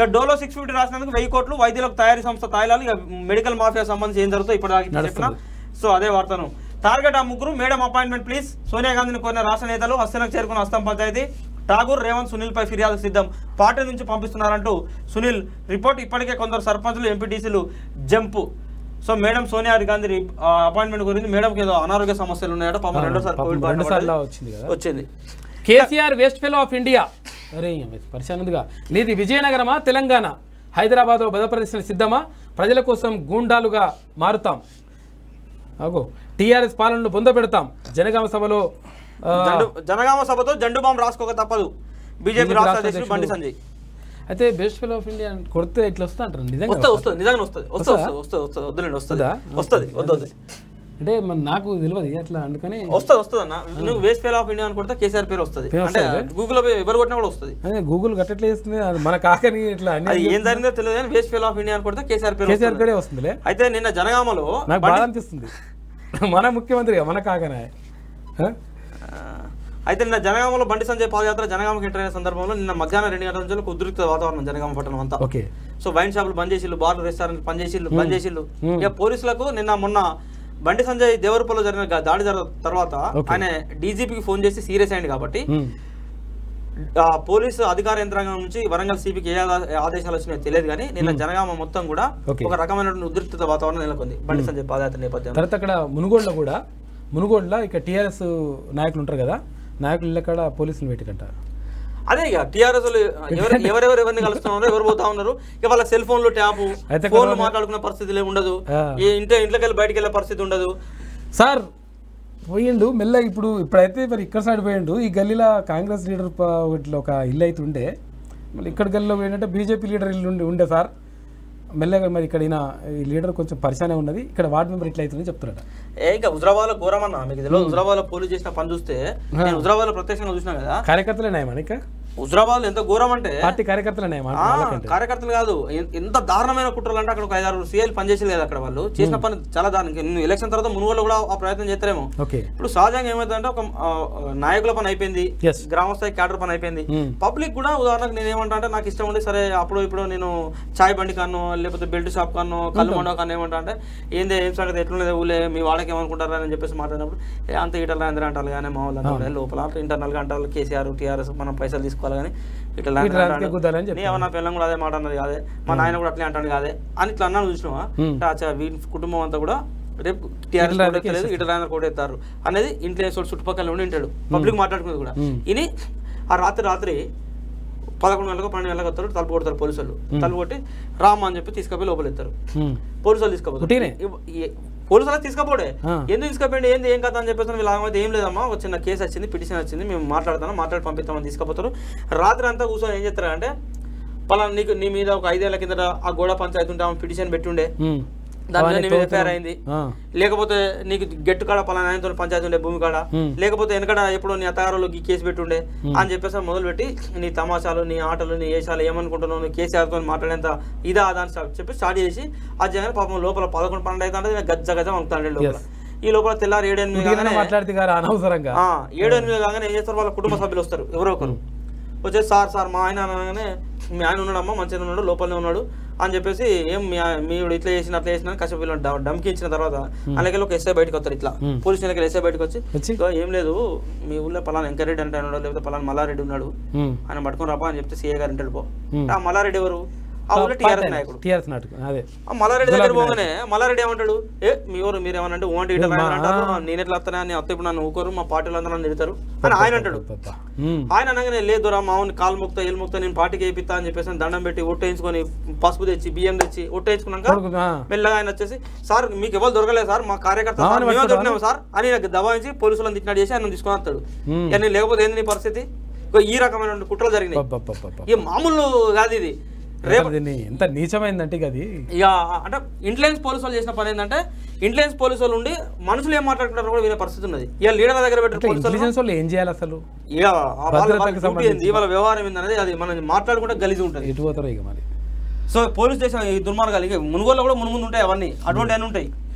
ఇక Dolo six fifty రాసినందుకు వెయ్యి కోట్లు వైద్యులకు తయారీ సంస్థ తాయిలాలు ఇక మెడికల్ మాఫియా సంబంధించి ఏం జరుగుతుందో ఇప్పుడు చెప్పిన నడుస్తుంది. సో అదే వార్తను టార్గెట్ ఆ ముగ్గురు మేడం అపాయింట్మెంట్ ప్లీజ్ సోనియా గాంధీని కోరిన రాష్ట్ర నేతలు హస్తనకు చేరుకున్న హస్తం పంచాయతీ ఠాగూర్ రేవంత్ సునీల్ పై ఫిర్యాదు సిద్ధం పార్టీ నుంచి పంపిస్తున్నారంటూ సునీల్ రిపోర్ట్ ఇప్పటికే కొందరు సర్పంచులు ఎంపీటీసీలు jump so madam Sonia Gandhi appointment గురించి మేడంకి ఏదో అనారోగ్య సమస్యలు ఉన్నాయట పాపం రెండోసారి పాపం కోవిడ్ బారిన రెండుసార్లు పడ్డది. వచ్చింది కదా వచ్చింది KCR west fellow of India అరే పరిశాన్ ఉందిగా నీది విజయనగరమా తెలంగాణ హైదరాబాద్ బద ప్రదర్శన సిద్ధమా ప్రజల కోసం గూండాలుగా మారుతాం అగో టీఆర్ఎస్ పాలనను బొంద పెడతాం జనగామ సభలో ఆ, జండు జనగామ సభతో జండు బాంబు రాసుకోక తప్పదు బీజేపీ బీజేపీ రాష్ట్ర రాష్ట్ర అధ్యక్షుడు బండి సంజయ్ అయితే బెస్ట్ ఫెలో ఆఫ్ ఇండియా అని కొడితే ఇట్లా వస్తా అంటారు నిజంగా వస్తుంది వస్తుంది నిజంగా వస్తుంది వస్తుంది వస్తుందా? వస్తుంది వస్తుంది వద్దులేండి వస్తుంది వస్తుందా? వస్తుంది వద్దు వద్దు అంటే మరి నాకు తెలియదు అట్లా అందుకని వస్తుంది వస్తుంది అన్న నువ్వు వేస్ట్ ఫెయిల్ ఆఫ్ ఇండియా అని కొడితే కేసీఆర్ పేరు వస్తుంది పేరు అంటే వస్తదా? గూగుల్లో పోయి ఎవరు కొట్టినా కూడా వస్తుంది అదే గూగుల్ గట్టట్లే చేస్తుంది అది మన కాకని ఇట్లా అన్ని అది ఏం జరిగిందో తెలియదు కానీ వేస్ట్ ఫెయిల్ ఆఫ్ ఇండియా అని కొడితే కేసీఆర్ పేరు కేసీఆర్ వస్తుంది. పేరే వస్తుందిలే అయితే నిన్న జనగామలో నాకు బండి- బాధ అనిపిస్తుంది మన ముఖ్యమంత్రిగా మన కాకనే ఆ? ఆ, అయితే నిన్న జనగామలో బండి సంజయ్ పాదయాత్ర జనగామకి ఎంటర్ అయిన సందర్భంలో నిన్న మధ్యాహ్నం రెండు గంటల నుంచి ఒక ఉద్రిక్త వాతావరణం జనగామ పట్టణం అంతా ఓకే సో వైన్ షాపులు బంద్ చేసిల్లు బార్లు రెస్టారెంట్ బంద్ చేసిల్లు బంద్ చేసిల్లు Hmm. ఇక పోలీసులకు నిన్న మొన్న బండి సంజయ్ దేవరపల్లిలో జరిగిన గా- దాడి జర తర్వాత Okay. ఆయన డీజీపీకి ఫోన్ చేసి సీరియస్ అయింది కాబట్టి ఉమ్. ఆ పోలీసు అధికార యంత్రాంగం నుంచి వరంగల్ సిపికి ఏ ఆదా- ఆదేశాలు వచ్చినాయో తెలియదు కానీ నిన్న జనగామ మొత్తం కూడా Okay. ఒక రకమైనటువంటి ఉద్రిక్తత వాతావరణం నెలకొంది బండి సంజయ్ పాదయాత్ర నేపథ్యంలో తర్వాత అక్కడ మునుగోడులో కూడా మునుగోడులో ఇక టీఆర్ఎస్ నాయకులు ఉంటారు కదా నాయకులు ఇళ్ళ కాడ పోలీసులు పెట్టిరంట అదే ఇక టీఆర్ఎస్ ఎవరు ఎవరెవరు ఎవరిని కలుస్తున్నారు ఎవరు పోతా ఉన్నారు ఇక వాళ్ళ సెల్ ఫోన్లు ట్యాపు అయితే ఫోన్లు కొంతమంది- మాట్లాడుకునే పరిస్థితి ఉండదు ఆ. ఈ ఇంట్లో ఇంట్లోకి వెళ్ళి బయటికి వెళ్ళే పరిస్థితి ఉండదు సార్ పోయిండు మెల్లగా ఇప్పుడు ఇప్పుడైతే మరి ఇక్కడ సైడ్ పోయిండు ఈ గల్లీలో కాంగ్రెస్ లీడర్ ప- ఇట్లా ఒక ఇల్లు అయితే ఉండే మళ్ళీ ఇక్కడ గల్లీలో పోయిందంటే బీజేపీ లీడర్ ఇల్లు ఉండే ఉండే సార్ మెల్లగా మరి ఇక్కడ ఈయన ఈ లీడర్ కొంచెం పరిచయం ఉన్నది ఇక్కడ వార్డు మెంబర్ ఇట్లా అవుతుందని చెప్తున్నాడు ఏ ఇక హుజరాబాద్ ఘోరం అన్న మీకు తెలియదు హుజరాబాద్ పోలీస్ చేసిన పని చూస్తే నేను హుజరాబాద్ ప్రత్యక్షంగా చూసినా కదా కార్యకర్తలే నయం ఇక హుజరాబాద్ ఎంత ఘోరం అంటే పార్టీ కార్యకర్తలే నయం ఆ, కార్యకర్తలు కాదు ఎన్- ఎంత దారుణమైన కుట్రలు అంటే అక్కడ ఒక ఐదారు సీఎల్ పనిచేసేది కదా అక్కడ వాళ్ళు చేసిన పని చాలా దారుణం నువ్వు ఎలక్షన్ తర్వాత మునుగోలు కూడా ఆ ప్రయత్నం చేస్తారేమో ఓకే ఇప్పుడు సహజంగా ఏమైందంటే ఒక ఆ, నాయకుల పని అయిపోయింది Yes. గ్రామ స్థాయి క్యాడర్ పని అయిపోయింది Hmm. పబ్లిక్ కూడా ఉదాహరణకు నేను ఏమంటా అంటే నాకు ఇష్టం ఉండి సరే అప్పుడు ఇప్పుడు నేను చాయ్ బండి కాను లేకపోతే బెల్ట్ షాప్ కాను కళ్ళు మండవ కాను ఏమంటా అంటే ఏంది ఏం సంగతి ఎట్లున్నది ఊలే మీ వాళ్ళకి ఏమనుకుంటారా అని చెప్పేసి మాట్లాడినప్పుడు ఏ అంత ఈటల అందరూ అంటారు కానీ మా వాళ్ళు అంటారు లోపల ఇంటర్నల్ గా అంటారు కేసీఆర్ టీఆర్ఎస్ మనం పైసలు తీసుకోవాలి కానీ ఇట్లా ఇట్లా రాజకీయ గుద్దాలని చెప్పి నీ నా పిల్లం కూడా అదే మాట అన్నది కాదే మా నాయన కూడా అట్లే అంటాడు కాదే అని ఇట్లా అన్నాను చూసినావా Hmm. అంటే అచ్చా వీరి కుటుంబం అంతా కూడా రేపు టీఆర్ఎస్ ఇట్లా కూడా ఎత్తలేదు ఇటు రాయన కూడా ఎత్తారు అనేది ఇంట్లో వేసోడు చుట్టుపక్కల ఉండి ఉంటాడు పబ్లిక్ మాట్లాడుకునేది కూడా Hmm. ఇని ఆ రాత్రి రాత్రి పదకొండు గంటలకు పన్నెండు గంటలకు వస్తారు తలుపు కొడతారు పోలీసులు తలుపు కొట్టి రామా అని చెప్పి తీసుకుపోయి లోపల ఎత్తారు ఉమ్. పోలీసులు తీసుకుపోతారు ఉట్టినే? పోలీసులు తీసుకపోడే ఆ. ఎందుకు తీసుకపోయింది ఏంది ఏం కథ అని చెప్పేసి వీళ్ళు ఆగమైతే ఏం లేదమ్మా ఒక చిన్న కేసు వచ్చింది పిటిషన్ వచ్చింది మేము మాట్లాడతాను మాట్లాడి పంపిస్తామని తీసుకుపోతారు రాత్రి అంతా కూర్చొని ఏం చేస్తారు అంటే పలానా నీకు నీ మీద ఒక ఐదేళ్ల కిందట ఆ గోడ పంచాయతీ ఉంటే ఆమె పిటిషన్ పెట్టుండే ఉమ్. దాని మీద అవన్నీ నీ మీద తోలుతున్నాం. ఎఫ్ఐఆర్ అయింది ఆ. లేకపోతే నీకు గెట్టు కాడ పలానా ఆయనతో పంచాయతీ ఉండే భూమి కాడ Hmm. లేకపోతే వెనకడ ఎప్పుడో నీ అత్తగారులోకి కేసు పెట్టుండే అని చెప్పేసి మొదలుపెట్టి నీ తమాషాలు నీ ఆటలు నీ ఏషాలు ఏమనుకుంటున్నావు నీ కేసీఆర్తో మాట్లాడేంత ఇదా అదా అని స్టార్ట్ చెప్పి స్టార్ట్ చేసి ఆ జగన్ పాపం లోపల పదకొండు పన్నెండు అయితే గజ్జ గజ్జ అనుకుతాడు లోపల Yes. ఈ లోపల తెల్లారి ఏడు ఎనిమిది ఉట్టిగానే కాగానే మాట్లాడితే గారు అనవసరంగా ఆ, ఏడు ఎనిమిది కాగానే ఏం చేస్తారు వాళ్ళ కుటుంబ సభ్యులు వస్తారు ఎవరో ఒకరు వచ్చేసి సార్ సార్ మా ఆయన అనగానే మీ ఆయన ఉన్నాడమ్మా మంచిగా ఉన్నాడు లోపలనే ఉన్నాడు అని చెప్పేసి ఏం మీ ఆయ- మీరు ఇట్లా చేసిన అట్లా చేసిన కాసేపు వీళ్ళని డ- డమ్కి ఇచ్చిన తర్వాత అలాగే ఒక ఎస్ఐ బయటకు వస్తారు ఇట్లా Hmm. పోలీస్ స్టేషన్కి ఎస్ఐ బయటకు వచ్చి వచ్చి "ఇదిగో ఏం లేదు మీ ఊళ్ళో పలానా వెంకరెడ్డి అంటే ఉన్నాడు లేకపోతే పలానా మల్లారెడ్డి ఉన్నాడు ఉమ్. ఆయన పట్టుకొని రాపా అని చెప్తే సీఏ గారు ఇంటాడు పో Hmm. ఆ మల్లారెడ్డి ఎవరు ఆ ఊళ్ళో టీఆర్ఎస్ నాయకుడు టీఆర్ఎస్ నాయకుడు అదే ఆ మల్లారెడ్డి దగ్గర పోగానే మల్లారెడ్డి ఏమంటాడు ఏ మీ ఊరు మీరు ఏమనంటే ఓంటి ఇట్లా మా- అంటారు నేను ఎట్లా వస్తానే అని అత్త ఇప్పుడు నన్ను ఊకోరు మా పార్టీలో అందరూ నన్ను తిడతారు అని ఆయన అంటాడు అబ్బబ్బా. ఉమ్. ఆయన అనగానే లేదురా మావుని కాలు ముక్త ఏలు ముక్త నేను పార్టీకి వేయిస్తా అని చెప్పేసి దండం పెట్టి ఒట్టేయించుకొని పసుపు తెచ్చి బియ్యం తెచ్చి ఒట్టేయించుకున్నాక కొడుకు, ఆ. మెల్లగా ఆయన వచ్చేసి సార్ మీకు ఎవరు దొరకలేదు సార్ మా కార్యకర్త సార్, అవును, మేమే పట్టుకోరా. దొరికినాము సార్ అని నాకు దబాయించి పోలీసులను తిట్టినాడు చేసి ఆయన తీసుకొని వస్తాడు ఉమ్. ఇక నేను లేకపోతే ఏంది నీ పరిస్థితి ఇగో ఈ రకమైన కుట్రలు జరిగినాయి అబ్బబ్బబ్బబ్బబ్బ. ఈ మామూలు కాదు ఇది రేపు అసలు దీన్ని ఎంత నీచమైందంటే ఇక అది ఇక అంటే ఇంటెలిజెన్స్ పోలీసు వాళ్ళు చేసిన పని ఏంటంటే ఇంటెలిజెన్స్ పోలీసు వాళ్ళు ఉండి మనుషులు ఏం మాట్లాడుకుంటారో కూడా వినే పరిస్థితి ఉన్నది ఇక లీడర్ దగ్గర పెట్టిన పోలీసు వాళ్ళు ఇంటెలిజెన్స్ వాళ్ళు ఏం చేయాలి అసలు ఇక ఆ వాళ్ళ భద్రతకు వాళ్ళ డ్యూటీ ఏంది వాళ్ళ వ్యవహారం ఏందనేది అది మనం మాట్లాడుకుంటే గలీజ్ ఉంటుంది ఎటు పోతారో ఇక మరి సో పోలీస్ స్టేషన్ ఈ దుర్మార్గాలు ఇక మునుగోలు కూడా మునుముందు ఉంటాయి అవన్నీ అటువంటి అన్నీ ఉంటాయి